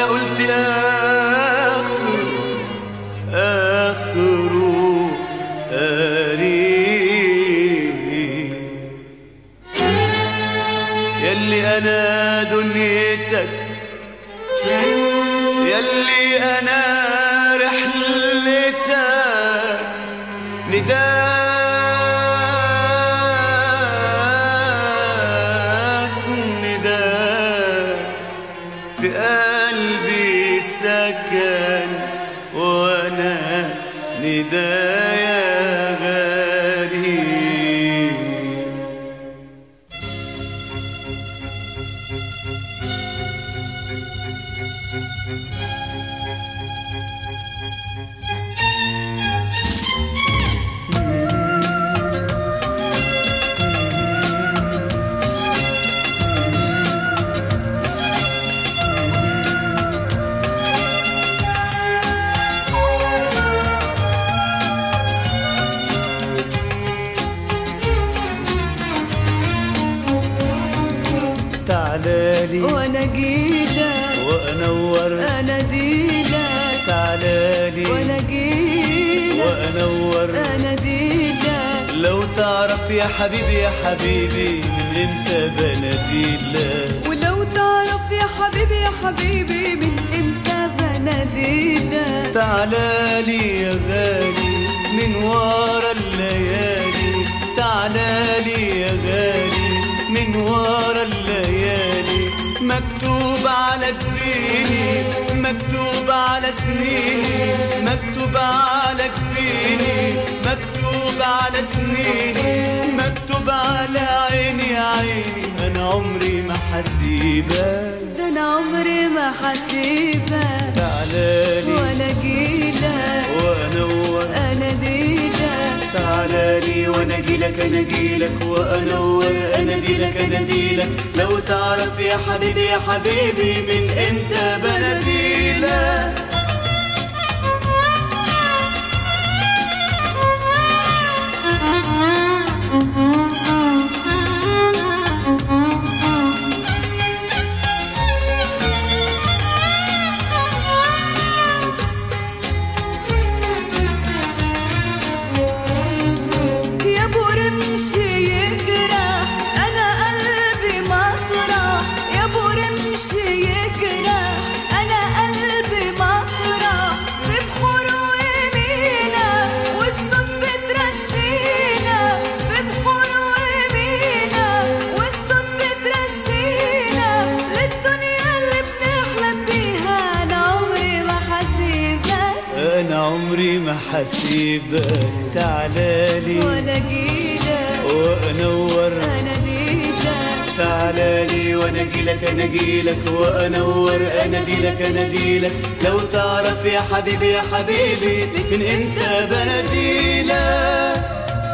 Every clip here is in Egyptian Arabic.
قلت آخر آخره قريب يلي أنا دنيتك يلي أنا رحلتك نداك نداك في قلبي سكن وانا ندايا غريب تعالالي وانا جيلك وانور اناديلك تعالالي وانا جيلك وانور اناديلك لو تعرف يا حبيبي يا حبيبي من امتى بناديلك ولو تعرف يا حبيبي يا حبيبي من امتى بناديلك تعالالي يا غالي من ورا الليالي تعالالي يا غالي من ورا الليالي مكتوب على جبيني مكتوب على سنيني مكتوب على جبيني مكتوب على سنيني مكتوب على عيني يا عيني انا عمري ما حسيبك ده انا عمري ما حسيبك تعالالي وانا جيلك وانور اناديلك تعالالي وانا اجيلك انا اجيلك وانور انا اجيلك انا اجيلك لو تعرف يا حبيبي يا حبيبي من امتى بناديلك يا ابو رمش يجرح انا قلبي مطرح يا ابو رمش يجرح انا قلبي مطرح في بحور ويمينا وشطط بترسينا في بحور ويمينا وشطط بترسينا للدنيا اللي بنحلم بيها انا عمري ما حسيبك انا عمري ما حسيبك تعالالي وانا جيلك وانور انا ديلك تعالالي وانا اجيلك انا اجيلك وانور انا اجيلك انا اجيلك لو تعرف يا حبيبي يا حبيبي من امتى بناديلك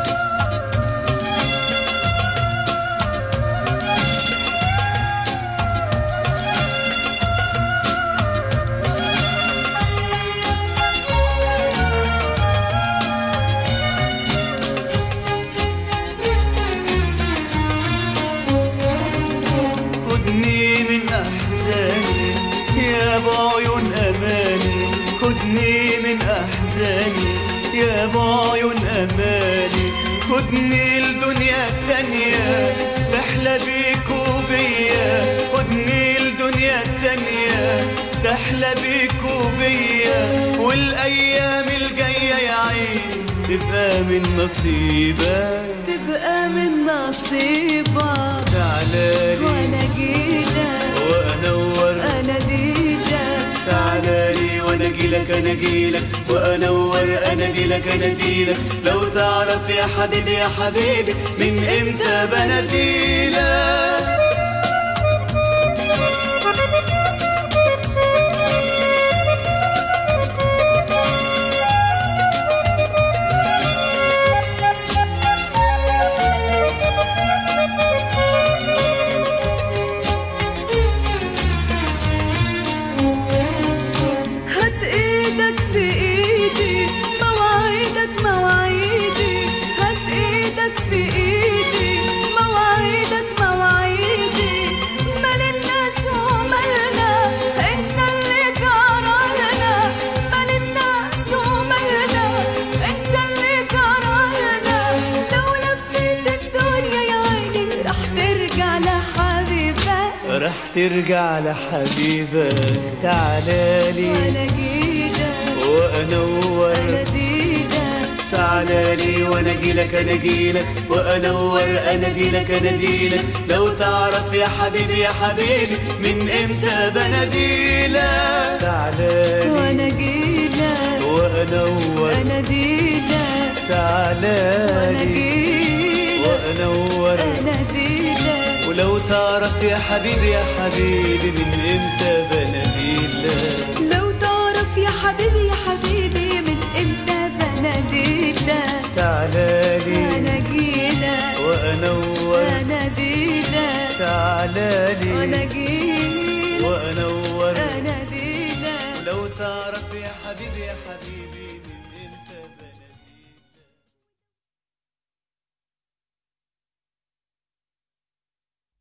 خدني من احزاني يا ابو عيون اماني خدني من احزاني يا ابو عيون اماني خدني لدنيا تانية تحلى بيك وبيا خدني لدنيا تانية تحلى بيك وبيا والايام الجاية يا عيني تبقى من نصيبك تبقى من نصيبك تعالالي وانا جيلك وانور انا ديلك تعالالي وانا اجيلك انا اجيلك وانور انا اجيلك انا اجيلك لو تعرف يا حبيبي يا حبيبي من امتى بناديلك هات ايدك في ايدي مواعيدك مواعيدي هات ايدك في ايدي مواعيدك مواعيدي ترجع لحبيبك تعالالي وانا جيلك وانور اناديلك تعالالي وانا اجيلك انا اجيلك وانور اناديلك اناديلك لو تعرف يا حبيبي يا حبيبي من امتى بناديلك تعالالي وانا جيلك وانور اناديلك وانا تعالالي جيلك وانور اناديلك ولو تعرف يا حبيبي يا حبيبي من امتى بناديلك لو تعرف يا حبيبي يا حبيبي من امتى بناديلك تعالالي انا جيلك وانور اناديلك تعالالي وانا جيلك وانور اناديلك لو تعرف يا حبيبي يا حبيبي من